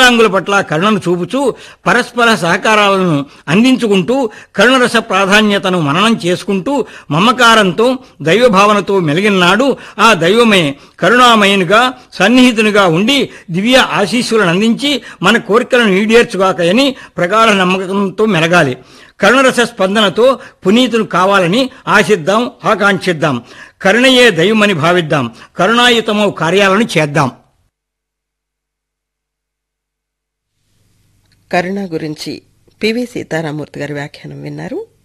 అర్ధాంగుల పట్ల కరుణను చూపుచూ పరస్పర సహకారాలను అందించుకుంటూ కరుణరస ప్రాధాన్యతను మననం చేసుకుంటూ మమకారంతో దైవభావనతో మెలిగినాడు ఆ దైవమే కరుణామయునిగా సన్నిహితునిగా ఉండి దివ్య ఆశీస్సులను అందించి మన కోరికలను ఈడేర్చుగాకయని ప్రగాఢ నమ్మకంతో మెలగాలి కరుణరస స్పందనతో పునీతులు కావాలని ఆశిద్దాం ఆకాంక్షిద్దాం కరుణయే దైవమని భావిద్దాం కరుణాయుతమో కార్యాలను చేద్దాం కరుణ గురించి పివి సీతారామూర్తి గారి వ్యాఖ్యానం విన్నారు